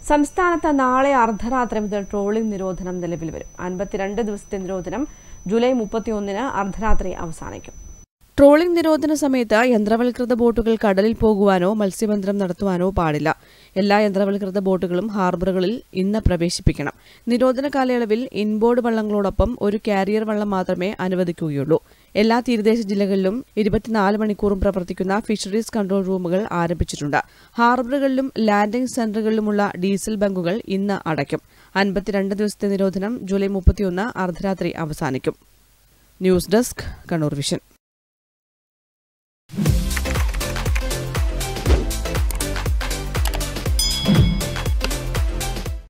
സംസ്ഥാനത്ത് നാളെ അർദ്ധരാത്രി മുതൽ ട്രോളിംഗ് നിരോധനം നിലവിൽ വരും അൻപത്തിരണ്ട് ദിവസത്തെ നിരോധനം ജൂലൈ മുപ്പത്തിയൊന്നിന് അർദ്ധരാത്രി അവസാനിക്കും ട്രോളിംഗ് നിരോധന സമയത്ത് യന്ത്രവൽകൃത ബോട്ടുകൾ കടലിൽ പോകുവാനോ മത്സ്യബന്ധനം നടത്തുവാനോ പാടില്ല എല്ലാ യന്ത്രവൽകൃത ബോട്ടുകളും ഹാർബറുകളിൽ ഇന്ന് പ്രവേശിപ്പിക്കണം നിരോധന കാലയളവിൽ ഇൻബോർഡ് വള്ളങ്ങളോടൊപ്പം ഒരു കാരിയർ വള്ളം മാത്രമേ അനുവദിക്കുകയുള്ളൂ എല്ലാ തീരദേശ ജില്ലകളിലും ഇരുപത്തിനാല് മണിക്കൂറും പ്രവർത്തിക്കുന്ന ഫിഷറീസ് കൺട്രോൾ റൂമുകൾ ആരംഭിച്ചിട്ടുണ്ട് ഹാർബറുകളിലും ലാൻഡിംഗ് സെന്ററുകളിലുമുള്ള ഡീസൽ ബങ്കുകൾ ഇന്ന് അടയ്ക്കും അൻപത്തിരണ്ട് ദിവസത്തെ നിരോധനം ജൂലൈ മുപ്പത്തിയൊന്ന് അർദ്ധരാത്രി അവസാനിക്കും ന്യൂസ് ഡെസ്ക് കണ്ണൂർ വിഷൻ